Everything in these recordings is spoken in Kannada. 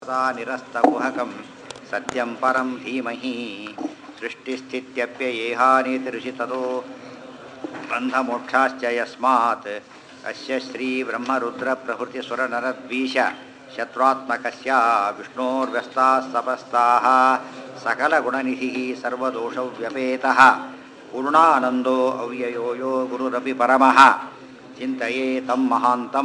सदा निरस्तकुहकं सत्यं परं धीमहि सृष्टिस्थित्यप्ययेहानितिरुषिततो बन्धमोक्षाश्च यस्मात् अस्य श्रीब्रह्मरुद्रप्रभृतिसुरनरद्वीष शत्रुत्मकस्य विष्णोर्व्यस्ताः सपस्ताः सकलगुणनिधिः सर्वदोषव्यपेतः पूर्णानन्दो अव्ययो यो गुरुरपि परमः ಚಿಂತೆಯೇ ತಮ್ಮ ಮಹಾಂತಂ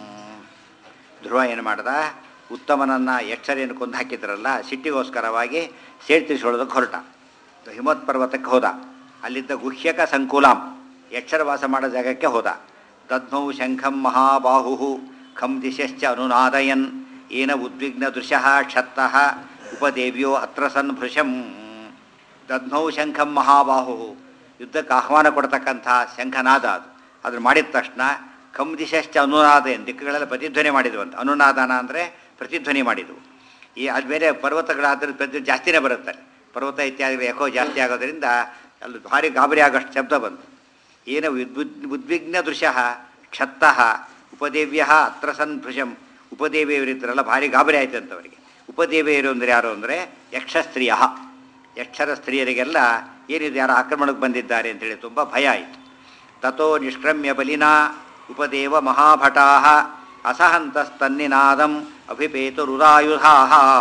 ಧ್ರುವ ಏನು ಮಾಡ್ದ ಉತ್ತಮನನ್ನು ಎಚ್ಚರಿಯನ್ನು ಕೊಂದು ಹಾಕಿದ್ರಲ್ಲ ಸಿಟ್ಟಿಗೋಸ್ಕರವಾಗಿ ಸೇಡ್ ತಿರ್ಸ್ಕೊಳ್ಳೋದಕ್ಕೆ ಹೊರಟ ಹಿಮತ್ ಪರ್ವತಕ್ಕೆ ಹೋದ ಅಲ್ಲಿದ್ದ ಗುಹ್ಯಕ ಸಂಕುಲಾಂ ಎಚ್ಚರ ವಾಸ ಮಾಡೋ ಜಾಗಕ್ಕೆ ಹೋದ ತದ್ಮೌ ಶಂಖಂ ಮಹಾಬಾಹು ಖಂ ದಿಶಶ್ಚ ಅನುನಾದಯನ್ ಏನ ಉದ್ವಿಗ್ನ ದೃಶಃ ಕ್ಷತ್ತಃ ಉಪದೇವ್ಯೋ ಅತ್ರ ಸನ್ ಭೃಶಂ ದದ್ಮೌ ಶಂಖಂ ಮಹಾಬಾಹು ಯುದ್ಧಕ್ಕೆ ಆಹ್ವಾನ ಕೊಡ್ತಕ್ಕಂಥ ಶಂಖನಾದ ಅದು ಅದನ್ನು ಮಾಡಿದ ತಕ್ಷಣ ಕಂ ದಿಶಶ್ಚ ಅನುನಾದ ಏನು ದಿಕ್ಕುಗಳೆಲ್ಲ ಪ್ರತಿಧ್ವನಿ ಮಾಡಿದ್ವು ಅಂತ ಅನುನಾದನ ಅಂದರೆ ಪ್ರತಿಧ್ವನಿ ಮಾಡಿದ್ವು ಈ ಅದು ಬೇರೆ ಪರ್ವತಗಳಾದ್ರೆ ಪ್ರತಿ ಜಾಸ್ತಿನೇ ಬರುತ್ತೆ ಅಲ್ಲಿ ಪರ್ವತ ಇತ್ಯಾದಿ ಎಕೋ ಜಾಸ್ತಿ ಆಗೋದ್ರಿಂದ ಅಲ್ಲಿ ಭಾರಿ ಗಾಬರಿ ಆಗೋಷ್ಟು ಶಬ್ದ ಬಂತು ಏನು ಉದ್ಬುದ್ ಉದ್ವಿಗ್ನ ದೃಶ್ಯ ಕ್ಷತ್ತಃ ಉಪದೇವ್ಯ ಅತ್ರ ಸನ್ ಭೃಶಂ ಉಪದೇವಿಯವರಿದ್ದರಲ್ಲ ಭಾರಿ ಗಾಬರಿ ಆಯ್ತು ಅಂತ ಅವರಿಗೆ ಉಪದೇವಿಯರು ಅಂದರೆ ಯಾರು ಅಂದರೆ ಯಕ್ಷಸ್ತ್ರೀಯ ಯಕ್ಷರ ಸ್ತ್ರೀಯರಿಗೆಲ್ಲ ಏನಿದು ಯಾರು ಆಕ್ರಮಣಕ್ಕೆ ಬಂದಿದ್ದಾರೆ ಅಂತೇಳಿ ತುಂಬ ಭಯ ಆಯಿತು ತಥೋ ನಿಷ್ಕ್ರಮ್ಯ ಬಲಿನ ಉಪದೇವ ಮಹಾಭಟಾ ಅಸಹಂತಸ್ತನ್ನಿನಾದಂ ಅಭಿಪೇತು ರುದಾಯುಧಾ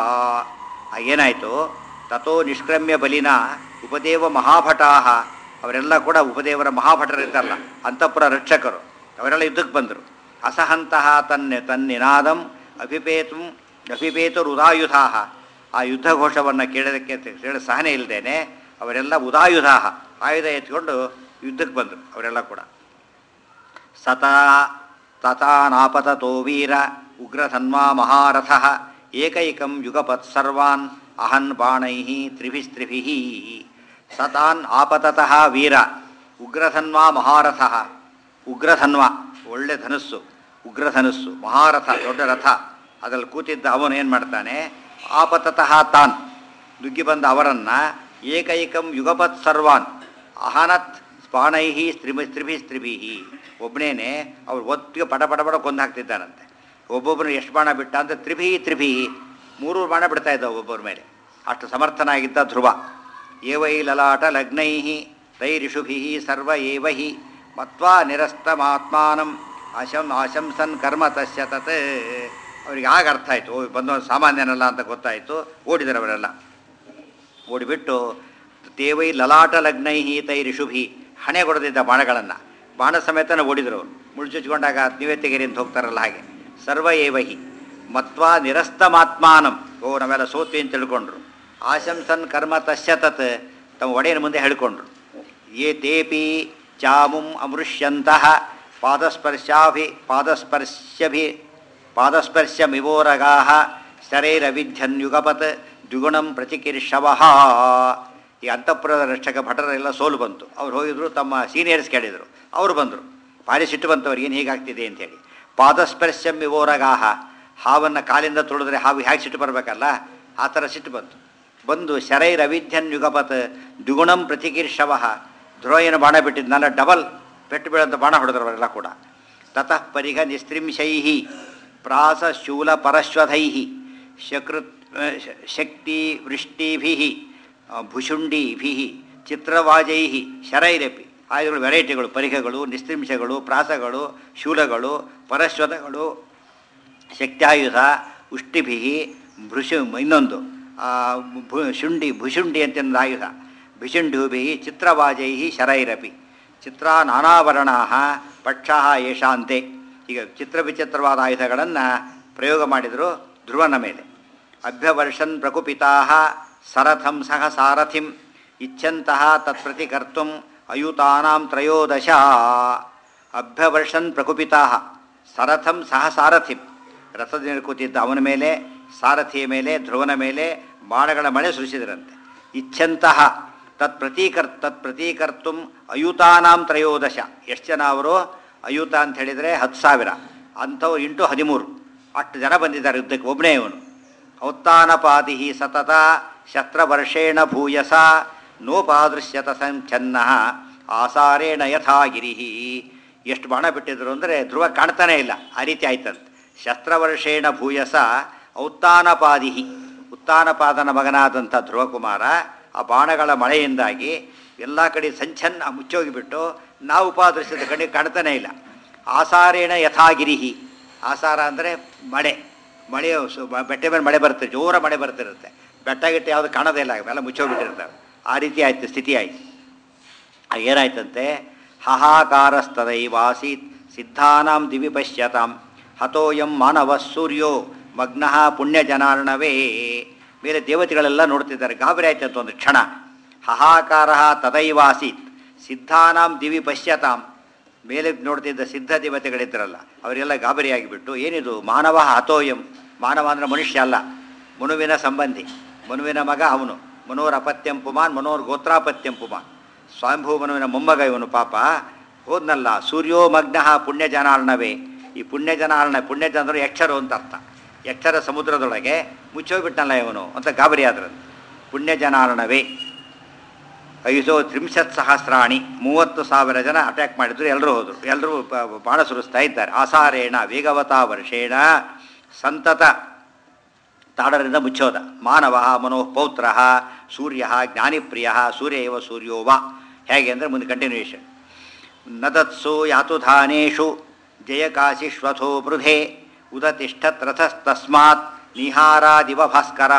ಏನಾಯಿತು ತಥೋ ನಿಷ್ಕ್ರಮ್ಯ ಬಲಿನ ಉಪದೇವ ಮಹಾಭಟಾ ಅವರೆಲ್ಲ ಕೂಡ ಉಪದೇವರ ಮಹಾಭಟರಿದ್ದಾರಲ್ಲ ಅಂತಃಪುರ ರಕ್ಷಕರು ಅವರೆಲ್ಲ ಯುದ್ಧಕ್ಕೆ ಬಂದರು ಅಸಹಂತಹ ತನ್ನ ತನ್ನಿನಾದಂ ಅಭಿಪೇತು ಅಭಿಪೇತು ರುದಾಯುಧಾ ಆ ಯುದ್ಧ ಘೋಷವನ್ನು ಕೇಳೋದಕ್ಕೆ ಕೇಳಿ ಸಹನೆ ಇಲ್ಲದೇನೆ ಅವರೆಲ್ಲ ಉದಾಯುಧಾ ಆಯುಧ ಎತ್ಕೊಂಡು ಯುದ್ಧಕ್ಕೆ ಬಂದರು ಅವರೆಲ್ಲ ಕೂಡ ಸತಾ ತಥಾನಾಪತತೋ ವೀರ ಉಗ್ರಧನ್ವಾ ಮಹಾರಥ ಏಕೈಕಂ ಯುಗಪತ್ ಸರ್ವಾನ್ ಅಹನ್ ಬಾಣೈ ತ್ರಿಭಿಸ್ತ್ರಿಭಿ ಸತಾನ್ ಆಪತತಃ ವೀರ ಉಗ್ರಧನ್ವಾ ಮಹಾರಥ ಉಗ್ರಧನ್ವ ಒಳ್ಳೆ ಧನುಸ್ಸು ಉಗ್ರಧನುಸ್ಸು ಮಹಾರಥ ದೊಡ್ಡ ರಥ ಅದರಲ್ಲಿ ಕೂತಿದ್ದ ಅವನು ಏನು ಮಾಡ್ತಾನೆ ಆಪತತಃ ತಾನ್ ನುಗ್ಗಿ ಬಂದ ಅವರನ್ನು ಏಕೈಕಂ ಯುಗಪತ್ ಸರ್ವಾನ್ ಅಹನತ್ ಸ್ಪಾಣೈಹಿ ಸ್ತ್ರಿಭಿ ಸ್ತ್ರಿಭಿ ಸ್ತ್ರಿಭಿ ಒಬ್ಬನೇನೆ ಅವ್ರು ಒತ್ತಿಗೆ ಪಟ ಪಟ ಪಟ ಕೊಂದು ಹಾಕ್ತಿದ್ದಾನಂತೆ ಒಬ್ಬೊಬ್ಬರು ಎಷ್ಟು ಬಾಣ ಬಿಟ್ಟ ಅಂತ ತ್ರಿಭಿ ತ್ರಿಭಿ ಮೂರು ಬಾಣ ಬಿಡ್ತಾ ಇದ್ದ ಒಬ್ಬೊಬ್ಬರ ಮೇಲೆ ಅಷ್ಟು ಸಮರ್ಥನಾಗಿದ್ದ ಧ್ರುವ ಏವೈ ಲಲಾಟ ಲಗ್ನೈ ತೈರಿಷುಭಿ ಸರ್ವ ಏವ ಹಿ ಮತ್ವಾ ನಿರಸ್ತಮಾತ್ಮಾನಂ ಆಶಂ ಆಶಂಸನ್ ಕರ್ಮ ತಸ್ಯ ತತ್ ಅವ್ರಿಗೆ ಆಗ ಅರ್ಥ ಆಯಿತು ಓ ಬಂದವನು ಸಾಮಾನ್ಯನಲ್ಲ ಅಂತ ಗೊತ್ತಾಯಿತು ಓಡಿದರು ಅವರೆಲ್ಲ ಓಡಿಬಿಟ್ಟು ದೇವೈ ಲಲಾಟ ಲಗ್ನೈ ತೈರಿಷುಭಿ ಹಣೆ ಕೊಡದಿದ್ದ ಬಾಣಗಳನ್ನು ಬಾಣ ಸಮೇತನ ಓಡಿದರು ಅವರು ಮುಳ್ಚುಚ್ಕೊಂಡಾಗ ನೀವೇ ತೆಗೀರಿ ಅಂತ ಹೋಗ್ತಾರಲ್ಲ ಹಾಗೆ ಸರ್ವ ಏವಹಿ ಮತ್ವಾ ನಿರಸ್ತಮಾತ್ಮಾನಂ ಓ ನಾವೆಲ್ಲ ಸೋತ್ವಿ ಅಂತ ತಿಳ್ಕೊಂಡ್ರು ಆಶಂಸನ್ ಕರ್ಮ ತಸ್ಯ ತತ್ ತಮ್ಮ ಒಡೆಯನ ಮುಂದೆ ಹೇಳ್ಕೊಂಡ್ರು ಯೇ ತೇಪಿ ಚಾಮುಂ ಅಮೃಷ್ಯಂತಹ ಪಾದಸ್ಪರ್ಶಾಭಿ ಪಾದಸ್ಪರ್ಶ್ಯಭಿ ಪಾದಸ್ಪರ್ಶಮಿವೋರಗಾ ಶರೈರವಿಧ್ಯನ್ಯುಗಪತ್ ದ್ವಿಗುಣಂ ಪ್ರತಿಕಿರ್ಷವಃ ಈ ಅಂತಃಪುರದ ರಕ್ಷಕ ಭಟರೆಲ್ಲ ಸೋಲು ಬಂತು ಅವ್ರು ಹೋಗಿದ್ರು ತಮ್ಮ ಸೀನಿಯರ್ಸ್ ಕೇಳಿದರು ಅವರು ಬಂದರು ಭಾರಿ ಸಿಟ್ಟು ಬಂತು ಅವ್ರಿಗೆ ಏನು ಹೀಗಾಗ್ತಿದೆ ಅಂತೇಳಿ ಪಾದಸ್ಪರ್ಶಂ ವಿವೋರಗಾಹ ಹಾವನ್ನು ಕಾಲಿಂದ ತುಳಿದ್ರೆ ಹಾವು ಹೇಗೆ ಸಿಟ್ಟು ಬರಬೇಕಲ್ಲ ಆ ಥರ ಸಿಟ್ಟು ಬಂತು ಬಂದು ಶರೈರವಿಧ್ಯನ್ ಯುಗಪತ್ ದ್ವಿಗುಣಂ ಪ್ರತಿಕೀರ್ಷವ ಧ್ರುವಯ್ಯನ ಬಾಣ ಬಿಟ್ಟಿದ್ನಲ್ಲ ಡಬಲ್ ಪೆಟ್ಟು ಬೀಳಂತ ಬಾಣ ಹೊಡೆದ್ರು ಅವರೆಲ್ಲ ಕೂಡ ತತಃ ಪರಿಘ ನಿಸ್ತ್ರಿಂಶೈ ಪ್ರಾಸ ಶೂಲ ಪರಶ್ವಧೈ ಶಕೃತ್ ಶಕ್ತಿ ವೃಷ್ಟಿಭಿ ಭುಷುಂಡಿಭಿ ಚಿತ್ರವಾಜೈ ಶರೈರಪಿ ಆಯುಧಗಳು ವೆರೈಟಿಗಳು ಪರಿಘಗಳು ನಿಸ್ತ್ರಿಂಶಗಳು ಪ್ರಾಸಗಳು ಶೂಲಗಳು ಪರಶ್ವತಗಳು ಶಕ್ತ್ಯಾಯುಧ ಉಷ್ಟಿಭಿ ಭೃಷು ಇನ್ನೊಂದು ಭು ಶುಂಡಿ ಭುಷುಂಡಿ ಅಂತ ಒಂದು ಆಯುಧ ಭಿಷುಂಡುಭಿ ಚಿತ್ರವಾಜೈ ಶರೈರಪಿ ಚಿತ್ರ ನಾನಾವರಣ ಪಕ್ಷ ಯಶಾಂತೆ ಈಗ ಚಿತ್ರ ವಿಚಿತ್ರವಾದ ಆಯುಧಗಳನ್ನು ಪ್ರಯೋಗ ಮಾಡಿದರು ಧ್ರುವನ ಮೇಲೆ ಅಭ್ಯವರ್ಷನ್ ಪ್ರಕುಪಿತಾ ಸರಥಂ ಸಹ ಸಾರಥಿಂ ಇಚ್ಛಂತಹ ತತ್ಪ್ರತಿಕರ್ತು ಅಯುತಾನಾಂ ತ್ರಯೋದಶ ಅಭ್ಯವರ್ಷನ್ ಪ್ರಕುಪಿತಾ ಸರಥಂ ಸಹ ಸಾರಥಿಂ ರಥದಲ್ಲಿ ಕೂತಿದ್ದ ಅವನ ಮೇಲೆ ಸಾರಥಿಯ ಮೇಲೆ ಧ್ರುವನ ಮೇಲೆ ಬಾಣಗಳ ಮಳೆ ಸುರಿಸಿದರಂತೆ ಇಚ್ಛಂತಹ ತತ್ ಪ್ರತೀಕರ್ ತತ್ ಪ್ರತೀಕರ್ತು ಅಯುತಾನಾಂ ತ್ರಯೋದಶ ಎಷ್ಟು ಜನ ಅವರು ಅಯುತ ಅಂತ ಹೇಳಿದರೆ ಹತ್ತು ಸಾವಿರ ಅಂಥವ್ರು ಇಂಟು ಹದಿಮೂರು ಅಷ್ಟು ಜನ ಬಂದಿದ್ದಾರೆ ಯುದ್ಧಕ್ಕೆ ಒಬ್ಬನೇ ಇವನು ಔತ್ತಾನಪಾದಿ ಸತತ ಶಸ್ತ್ರವರ್ಷೇಣ ಭೂಯಸ ನೋಪಾದೃಶ್ಯತ ಸಂಚನ್ನ ಆಸಾರೇಣ ಯಥಾಗಿರಿ ಎಷ್ಟು ಬಾಣ ಬಿಟ್ಟಿದ್ರು ಅಂದರೆ ಧ್ರುವ ಕಾಣ್ತಾನೇ ಇಲ್ಲ ಆ ರೀತಿ ಆಯ್ತಂತೆ ಶಸ್ತ್ರವರ್ಷೇಣ ಭೂಯಸ ಔತ್ತಾನಪಾದಿಹಿ ಉತ್ತಾನಪಾದನ ಮಗನಾದಂಥ ಧ್ರುವಕುಮಾರ ಆ ಬಾಣಗಳ ಮಳೆಯಿಂದಾಗಿ ಎಲ್ಲ ಕಡೆ ಸಂಚನ್ನ ಮುಚ್ಚೋಗಿಬಿಟ್ಟು ನಾವು ಉಪಾದೃಶ್ಯದ ಕಣ್ಣಿಗೆ ಕಾಣ್ತಾನೇ ಇಲ್ಲ ಆಸಾರೇಣ ಯಥಾಗಿರಿಹಿ ಆಸಾರ ಅಂದರೆ ಮಳೆ ಮಳೆ ಸು- ಬ- ಬೆಟ್ಟ ಮೇಲೆ ಮಳೆ ಬರುತ್ತೆ ಜೋರ ಮಳೆ ಬರ್ತಿರುತ್ತೆ ಬೆಟ್ಟ ಗಿಟ್ಟ ಯಾವುದು ಕಾಣೋದೇ ಇಲ್ಲ ಅವೆಲ್ಲ ಮುಚ್ಚೋಗ್ಬಿಟ್ಟಿರ್ತವೆ ಆ ರೀತಿ ಆಯ್ತು ಸ್ಥಿತಿ ಆಯ್ತು ಆಗ ಏನಾಯ್ತಂತೆ ಹಾಹಾಕಾರಸ್ತದೈವಾಸೀತ್ ಸಿದ್ಧಾನಾಂ ದಿವಿ ಪಶ್ಯತಾಂ ಹತೋಯಂ ಮಾನವ ಸೂರ್ಯೋ ಮಗ್ನಃ ಪುಣ್ಯಜನಾರ್ಣವೇ ಮೇಲೆ ದೇವತೆಗಳೆಲ್ಲ ನೋಡ್ತಿದ್ದಾರೆ ಗಾಬರಿ ಆಯ್ತು ಅಂತ ಒಂದು ಕ್ಷಣ ಹಾಹಾಕಾರ ತದೈವಾಸೀತ್ ಸಿದ್ಧಾನಾಂ ದಿವಿ ಪಶ್ಯತಾಂ ಮೇಲೆ ನೋಡ್ತಿದ್ದ ಸಿದ್ಧ ದೇವತೆಗಳಿದ್ರಲ್ಲ ಅವರೆಲ್ಲ ಗಾಬರಿಯಾಗಿಬಿಟ್ಟು ಏನಿದು ಮಾನವ ಹತೋಯಂ ಮಾನವ ಅಂದರೆ ಮನುಷ್ಯ ಅಲ್ಲ ಮನುವಿನ ಸಂಬಂಧಿ ಮನುವಿನ ಮಗ ಅವನು ಮನೋರ್ ಅಪತ್ಯಂ ಪುಮಾನ್ ಮನೋರ್ ಗೋತ್ರಾಪತ್ಯಂ ಪುಮಾನ್ ಸ್ವಯಂಭೂ ಮನುವಿನ ಮೊಮ್ಮಗ ಇವನು ಪಾಪ ಹೋದ್ನಲ್ಲ ಸೂರ್ಯೋ ಮಗ್ನಃ ಪುಣ್ಯಜನಾರ್ಣವೇ ಈ ಪುಣ್ಯಜನಾರ್ಣ ಪುಣ್ಯಜನರು ಯಕ್ಷರು ಅಂತ ಅರ್ಥ ಯಕ್ಷರ ಸಮುದ್ರದೊಳಗೆ ಮುಚ್ಚೋಗ್ಬಿಟ್ಟನಲ್ಲ ಇವನು ಅಂತ ಗಾಬರಿ ಆದ್ರಂತೆ ಪುಣ್ಯಜನಾರ್ಣವೇ ಐದು ತ್ರಿಂಶತ್ ಸಹಸ್ರಾಣಿ ಮೂವತ್ತು ಸಾವಿರ ಜನ ಅಟ್ಯಾಕ್ ಮಾಡಿದ್ರು ಎಲ್ಲರೂ ಹೋದರು ಎಲ್ಲರೂ ಬಾಣ ಸುರಿಸ್ತಾ ಇದ್ದಾರೆ ಆಸಾರೇಣ ವೇಗವತಾ ವರ್ಷೇಣ ಸಂತತ ತಾಡರಿಂದ ಮುಚ್ಚೋದ ಮಾನವ ಮನೋಃ ಪೌತ್ರ ಸೂರ್ಯ ಜ್ಞಾನಿಪ್ರಿಯ ಸೂರ್ಯ ಇವ ಸೂರ್ಯೋ ವಾ ಹೇಗೆ ಅಂದರೆ ಮುಂದೆ ಕಂಟಿನ್ಯೂಷನ್ ನದತ್ಸು ಯಾತುಧಾನೇಷು ಜಯಕಾಶಿಶ್ವಥೋ ಬೃಧೆ ಉದತಿಷ್ಠತ್ ರಥಸ್ತಸ್ಮಾತ್ ನಿಹಾರಾದಿವ ಭಾಸ್ಕರ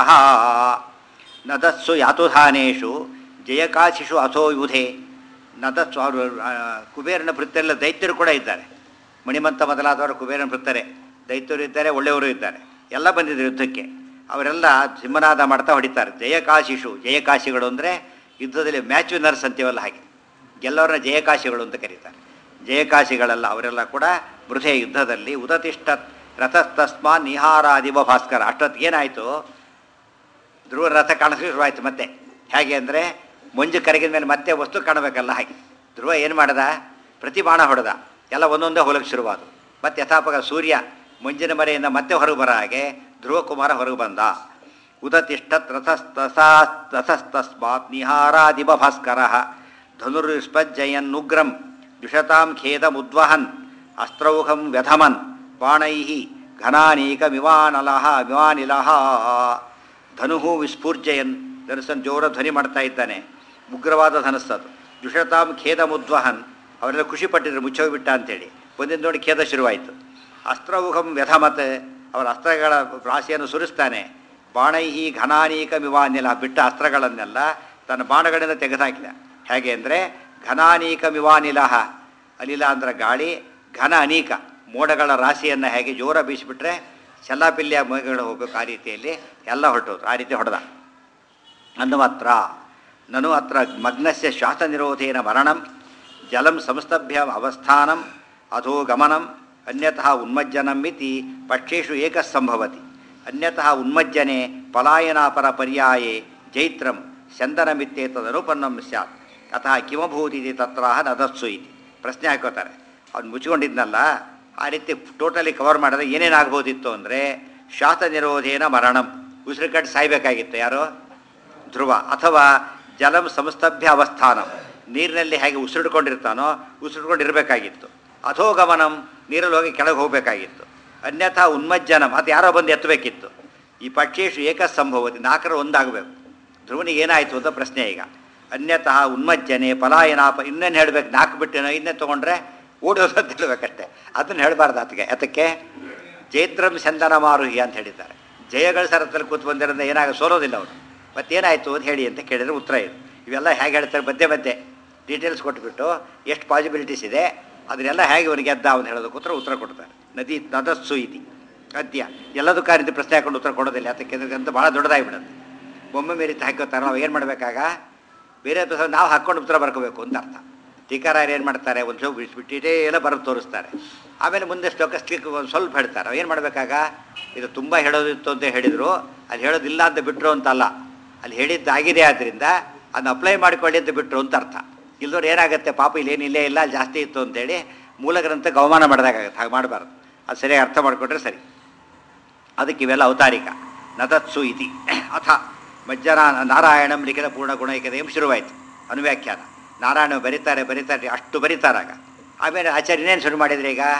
ನದತ್ಸು ಯಾತುಧಾನೇಷು ಜಯಕಾಶಿಷು ಅಥೋ ಯುಧೆ ನದತ್ಸು ಅವರು ಆ, ಕುಬೇರನ ಭೃತ್ಯರೆಲ್ಲ ದೈತ್ಯರು ಕೂಡ ಇದ್ದಾರೆ ಮಣಿಮಂತ ಮೊದಲಾದವರು ಕುಬೇರನ ಭೃತ್ತರೆ ದೈತ್ಯರು ಇದ್ದಾರೆ ಒಳ್ಳೆಯವರು ಇದ್ದಾರೆ ಎಲ್ಲ ಬಂದಿದ್ದಾರೆ ಯುದ್ಧಕ್ಕೆ ಅವರೆಲ್ಲ ಸಿಂಹನಾದ ಮಾಡ್ತಾ ಹೊಡಿತಾರೆ ಜಯಕಾಶಿಷು ಜಯಕಾಶಿಗಳು ಅಂದರೆ ಯುದ್ಧದಲ್ಲಿ ಮ್ಯಾಚ್ ವಿನ್ನರ್ಸ್ ಅಂತೀವಲ್ಲ ಹಾಗೆ ಗೆಲ್ಲವರನ್ನ ಜಯಕಾಶಿಗಳು ಅಂತ ಕರೀತಾರೆ ಜಯಕಾಶಿಗಳೆಲ್ಲ ಅವರೆಲ್ಲ ಕೂಡ ವೃಥೆ ಯುದ್ಧದಲ್ಲಿ ಉದತಿಷ್ಠ ರಥಸ್ತಸ್ಮಾ ನಿಹಾರಾದಿವ ಭಾಸ್ಕರ ಅಷ್ಟೊತ್ತಿಗೆ ಏನಾಯಿತು ಧ್ರುವ ರಥ ಕಾಣಿಸ್ಲಿಕ್ಕೆ ಶುರುವಾಯಿತು ಮತ್ತೆ ಹೇಗೆ ಅಂದರೆ ಮಂಜು ಕರಗಿದ ಮೇಲೆ ಮತ್ತೆ ವಸ್ತು ಕಾಣಬೇಕಲ್ಲ ಹಾಗೆ ಧ್ರುವ ಏನು ಮಾಡ್ದ ಪ್ರತಿ ಬಾಣ ಹೊಡೆದ ಎಲ್ಲ ಒಂದೊಂದೇ ಹೋಲಕ್ಕೆ ಶುರುವಾದವು ಮತ್ತೆ ಯಥಾಪಕ ಸೂರ್ಯ ಮಂಜಿನ ಮರೆಯಿಂದ ಮತ್ತೆ ಹೊರಗೆ ಬರೋ ಹಾಗೆ ಧ್ರುವ ಕುಮಾರ ಹೊರಗೆ ಬಂದ ಉದತಿಷ್ಠತ್ ರಥಸ್ತಸಾ ರಥಸ್ತಸ್ಮಾತ್ ನಿಹಾರಾದಿವ ಭಾಸ್ಕರ ಧನುರ್ಸ್ಪಜ್ಜಯನ್ನುಗ್ರಂ ದ್ವಿಷತಾಂ ಖೇದಮುದ್ವಹನ್ ಅಸ್ತ್ರೌಹಂ ವ್ಯಧಮನ್ ಬಾಣೈ ಘನಾನೀಕಮಿವಾನಲಹ ವಿವಾನಿಲಹ ಧನುಹು ವಿಸ್ಫೂರ್ಜಯನ್ ಧನುಸನ್ ಜೋರ ಧ್ವನಿ ಮಾಡ್ತಾ ಇದ್ದಾನೆ ಉಗ್ರವಾದ ಧನಸ್ಸದು ದುಷತಾಂ ಖೇದ ಮುದ್ವಹನ್ ಅವರೆಲ್ಲ ಖುಷಿ ಪಟ್ಟಿದ್ರು ಮುಚ್ಚೋಗ್ಬಿಟ್ಟ ಅಂತೇಳಿ ಒಂದಿನ ನೋಡಿ ಖೇದ ಶುರುವಾಯಿತು ಅಸ್ತ್ರೌಹಂ ವ್ಯಥಮತ್ ಅವರ ಅಸ್ತ್ರಗಳ ರಾಶಿಯನ್ನು ಸುರಿಸ್ತಾನೆ ಬಾಣೈಹಿ ಘನಾನೀಕ ಮಿವಾನಿಲ ಬಿಟ್ಟ ಅಸ್ತ್ರಗಳನ್ನೆಲ್ಲ ತನ್ನ ಬಾಣಗಳಿಂದ ತೆಗೆದುಹಾಕಿದ ಹೇಗೆ ಅಂದರೆ ಘನಾನೀಕ ಮಿವಾನಿಲಹ ಅನಿಲ ಅಂದ್ರೆ ಗಾಳಿ ಘನ ಅನೀಕ ಮೋಡಗಳ ರಾಶಿಯನ್ನು ಹೇಗೆ ಜೋರ ಬೀಸಿಬಿಟ್ರೆ ಚೆಲ್ಲಾಪಿಲ್ಲಿಯ ಮೇಘಗಳು ಹೋಗಬೇಕು ಆ ರೀತಿಯಲ್ಲಿ ಎಲ್ಲ ಹೊರಟೋದ್ರು ಆ ರೀತಿ ಹೊಡೆದ ಅನ್ನುಮತ್ರ ನನು ಅತ್ರ ಮಗ್ನಸ್ಯ ಶ್ವಾಸ ನಿರೋಧೇನ ಮರಣಂ ಜಲಂ ಸಂಸ್ತಭ್ಯ ಅವಸ್ಥಾನಂ ಅಧೋ ಗಮನಂ ಅನ್ಯತಃ ಉನ್ಮಜ್ಜನಂ ಇತಿ ಪಕ್ಷೇಶು ಏಕಸ್ಸಂಭವತಿ ಅನ್ಯತಃ ಉನ್ಮಜ್ಜನೆ ಪಲಾಯನಾಪರ ಪರ್ಯಾಯೇ ಜೈತ್ರಂ ಚಂದನಮಿತ್ತೇತದನುಪನ್ನಂ ಸ್ಯಾತ್ ಅತಃ ಕಿಮಭೂತಿದೆ ತತ್ರಾಹ ನದಸ್ಸು ಇತಿ ಪ್ರಶ್ನೆ ಹಾಕೋತಾರೆ ಅವ್ನು ಮುಚ್ಕೊಂಡಿದ್ನಲ್ಲ ಆ ರೀತಿ ಟೋಟಲಿ ಕವರ್ ಮಾಡಿದ್ರೆ ಏನೇನಾಗ್ಬೋದಿತ್ತು ಅಂದರೆ ಶ್ವಾಸ ನಿರೋಧೇನ ಮರಣಂ ಉಸಿರು ಕಟ್ಟು ಸಾಯ್ಬೇಕಾಗಿತ್ತು ಯಾರು ಧ್ರುವ ಅಥವಾ ಜಲಂ ಸಂಸ್ತಭ್ಯ ಅವಸ್ಥಾನ ನೀರಿನಲ್ಲಿ ಹೇಗೆ ಉಸಿರಿಡ್ಕೊಂಡಿರ್ತಾನೋ ಉಸಿರಿಡ್ಕೊಂಡಿರ್ಬೇಕಾಗಿತ್ತು ಅಧೋಗಮನಂ ನೀರಲ್ಲಿ ಹೋಗಿ ಕೆಳಗೆ ಹೋಗಬೇಕಾಗಿತ್ತು ಅನ್ಯಥಾ ಉನ್ಮಜ್ಜನಂ ಅದು ಯಾರೋ ಬಂದು ಎತ್ತಬೇಕಿತ್ತು ಈ ಪಕ್ಷೇಶು ಏಕ ಸಂಭವತಿ ನಾಲ್ಕರ ಒಂದಾಗಬೇಕು ಧ್ರುವನಿಗೆ ಏನಾಯಿತು ಅಂತ ಪ್ರಶ್ನೆ ಈಗ ಅನ್ಯತಃ ಉನ್ಮಜ್ಜನೆ ಪಲಾಯನಾಪ ಇನ್ನೇನು ಹೇಳಬೇಕು ನಾಲ್ಕು ಬಿಟ್ಟೇನೋ ಇನ್ನೇ ತೊಗೊಂಡ್ರೆ ಓಡೋದು ಅಂತ ಹೇಳ್ಬೇಕಷ್ಟೆ ಅದನ್ನು ಹೇಳಬಾರ್ದು ಆತಗೆ ಅದಕ್ಕೆ ಜೈತ್ರಂ ಚಂದನ ಮಾರುಹಿ ಅಂತ ಹೇಳಿದ್ದಾರೆ ಜಯಗಳ ಸರತ್ತಲ್ಲಿ ಕೂತು ಬಂದಿರೋದ್ರಿಂದ ಏನಾಗ ಸೋಲೋದಿಲ್ಲ ಅವರು ಮತ್ತೇನಾಯಿತು ಅಂತ ಹೇಳಿ ಅಂತ ಕೇಳಿದ್ರೆ ಉತ್ತರ ಇದು ಇವೆಲ್ಲ ಹೇಗೆ ಹೇಳ್ತಾರೆ ಮಧ್ಯೆ ಮಧ್ಯೆ ಡೀಟೇಲ್ಸ್ ಕೊಟ್ಬಿಟ್ಟು ಎಷ್ಟು ಪಾಸಿಬಿಲಿಟೀಸ್ ಇದೆ ಅದನ್ನೆಲ್ಲ ಹೇಗೆ ಅವನಿಗೆ ಗೆದ್ದ ಅವನು ಹೇಳೋದಕ್ಕೆ ಉತ್ತರ ಉತ್ತರ ಕೊಡ್ತಾರೆ ನದಿ ನದಸ್ಸು ಇತಿ ಅದ್ಯ ಎಲ್ಲದಕ್ಕೂ ಆ ರೀತಿ ಪ್ರಶ್ನೆ ಹಾಕೊಂಡು ಉತ್ತರ ಕೊಡೋದಿಲ್ಲ ಯಾತಕ್ಕೆ ಅಂತ ಭಾಳ ದೊಡ್ಡದಾಗಿಬಿಡುತ್ತೆ ಬೊಮ್ಮೆ ಮೇರಿತ ಹಾಕೋತಾರೆ ನಾವು ಏನು ಮಾಡಬೇಕಾಗ ಬೇರೆ ಪ್ರಶ್ನೆ ನಾವು ಹಾಕ್ಕೊಂಡು ಉತ್ತರ ಬರ್ಕೋಬೇಕು ಅಂತ ಅರ್ಥ ಟೀಕಾರಾಯರು ಏನು ಮಾಡ್ತಾರೆ ಒಂದು ಸ್ವಲ್ಪ ಬಿಟ್ಬಿಟ್ಟಿಟೇ ಎಲ್ಲ ಬರೋದು ತೋರಿಸ್ತಾರೆ ಆಮೇಲೆ ಮುಂದೆ ಸ್ಟೋಕಸ್ಟಿಕ್ ಒಂದು ಸ್ವಲ್ಪ ಹೇಳ್ತಾರೆ ಏನು ಮಾಡಬೇಕಾಗ ಇದು ತುಂಬ ಹೇಳೋದಿತ್ತು ಅಂತ ಹೇಳಿದರು ಅಲ್ಲಿ ಹೇಳೋದಿಲ್ಲ ಅಂತ ಬಿಟ್ಟರು ಅಂತಲ್ಲ ಅಲ್ಲಿ ಹೇಳಿದ್ದಾಗಿದೆ ಆದ್ದರಿಂದ ಅದನ್ನ ಅಪ್ಲೈ ಮಾಡಿಕೊಳ್ಳಿ ಅಂತ ಬಿಟ್ಟರು ಅಂತ ಅರ್ಥ ಇಲ್ದವ್ರು ಏನಾಗುತ್ತೆ ಪಾಪ ಇಲ್ಲೇನು ಇಲ್ಲೇ ಇಲ್ಲ ಅಲ್ಲಿ ಜಾಸ್ತಿ ಇತ್ತು ಅಂತೇಳಿ ಮೂಲ ಗ್ರಂಥಕ್ಕೆ ಅವಮಾನ ಮಾಡಿದಾಗತ್ತೆ ಹಾಗೆ ಮಾಡಬಾರ್ದು ಅದು ಸರಿಯಾಗಿ ಅರ್ಥ ಮಾಡಿಕೊಂಡ್ರೆ ಸರಿ ಅದಕ್ಕೆ ಇವೆಲ್ಲ ಅವತಾರಿಕ ನದತ್ಸು ಇತಿ ಅಥ ಮಜ್ಜನ ನಾರಾಯಣಂ ಲಿಖಿತ ಪೂರ್ಣ ಗುಣೈಕದೇಂ ಶುರುವಾಯಿತು ಅನುವ್ಯಾಖ್ಯಾನ ನಾರಾಯಣ ಬರೀತಾರೆ ಬರೀತಾರೆ ಅಷ್ಟು ಬರೀತಾರಾಗ ಆಮೇಲೆ ಆಚಾರ್ಯ ಇನ್ನೇನು ಶುರು ಮಾಡಿದ್ರೆ ಈಗ